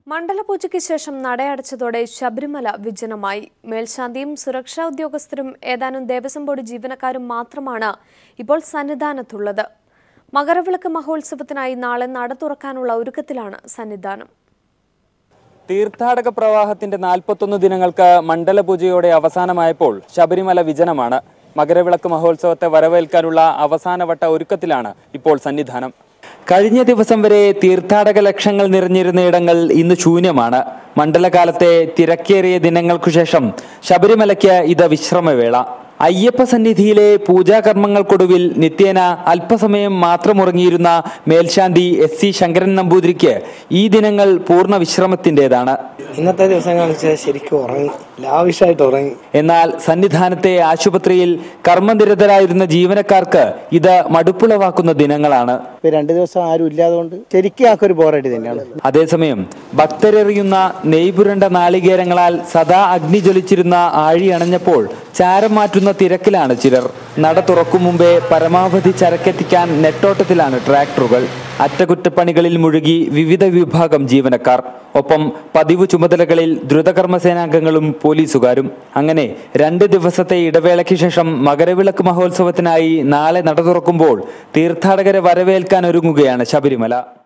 മണ്ഡലപൂജയ്ക്ക് ശേഷം നടയടച്ചതോടെ ശബരിമല വിജനമായി മേൽശാന്തിയും സുരക്ഷാ ഉദ്യോഗസ്ഥരും ഏതാനും ദേവസ്വം ബോർഡ് ജീവനക്കാരും മാത്രമാണ് ഇപ്പോൾ സന്നിധാനത്തുള്ളത് മകരവിളക്ക് മഹോത്സവത്തിനായി നാളെ നട തുറക്കാനുള്ള ഒരുക്കത്തിലാണ് സന്നിധാനം തീർത്ഥാടക പ്രവാഹത്തിന്റെ നാൽപ്പത്തൊന്ന് ദിനങ്ങൾക്ക് മണ്ഡലപൂജയോടെ അവസാനമായപ്പോൾ ശബരിമല വിജനമാണ് മകരവിളക്ക് മഹോത്സവത്തെ വരവേൽക്കാനുള്ള അവസാനവട്ട ഒരുക്കത്തിലാണ് ഇപ്പോൾ സന്നിധാനം കഴിഞ്ഞ ദിവസം വരെ തീർത്ഥാടക ലക്ഷങ്ങൾ നിറഞ്ഞിരുന്ന ഇടങ്ങൾ ഇന്ന് ശൂന്യമാണ് മണ്ഡലകാലത്തെ തിരക്കേറിയ ദിനങ്ങൾക്കു ശേഷം ശബരിമലയ്ക്ക് ഇത് വിശ്രമവേള അയ്യപ്പ സന്നിധിയിലെ പൂജാകർമ്മങ്ങൾക്കൊടുവിൽ നിത്യേന അല്പസമയം മാത്രം ഉറങ്ങിയിരുന്ന മേൽശാന്തി എസ് സി ശങ്കരൻ നമ്പൂതിരിക്ക് ഈ ദിനങ്ങൾ പൂർണ്ണ വിശ്രമത്തിൻ്റെതാണ് ഇന്നത്തെ ദിവസം കാണിച്ചാൽ ശരിക്കും ഉറങ്ങി ലാവിഷായിട്ട് ഉറങ്ങി എന്നാൽ സന്നിധാനത്തെ ആശുപത്രിയിൽ കർമ്മനിരതരായിരുന്ന ജീവനക്കാർക്ക് ഇത് മടുപ്പുളവാക്കുന്ന ദിനങ്ങളാണ് ഇപ്പൊ രണ്ടു ദിവസം ആരും ഇല്ലാതുകൊണ്ട് ശരിക്കും ആക്കൊരു ബോറടി തന്നെയാണ് അതേസമയം ഭക്തരെറിയുന്ന നെയ്പുരണ്ട നാളികേരങ്ങളാൽ സദാ അഗ്നി ജ്വലിച്ചിരുന്ന ആഴി അണഞ്ഞപ്പോൾ ചാരം മാറ്റുന്ന തിരക്കിലാണ് ചിലർ നട തുറക്കും മുമ്പേ പരമാവധി ചരക്കെത്തിക്കാൻ നെട്ടോട്ടത്തിലാണ് ട്രാക്ടറുകൾ അറ്റകുറ്റപ്പണികളിൽ മുഴുകി വിവിധ വിഭാഗം ജീവനക്കാർ ഒപ്പം പതിവ് ചുമതലകളിൽ ദ്രുതകർമ്മസേനാംഗങ്ങളും പോലീസുകാരും അങ്ങനെ രണ്ട് ദിവസത്തെ ഇടവേളയ്ക്ക് ശേഷം മകരവിളക്ക് മഹോത്സവത്തിനായി നാളെ നട തുറക്കുമ്പോൾ തീർത്ഥാടകരെ വരവേൽക്കാൻ ഒരുങ്ങുകയാണ് ശബരിമല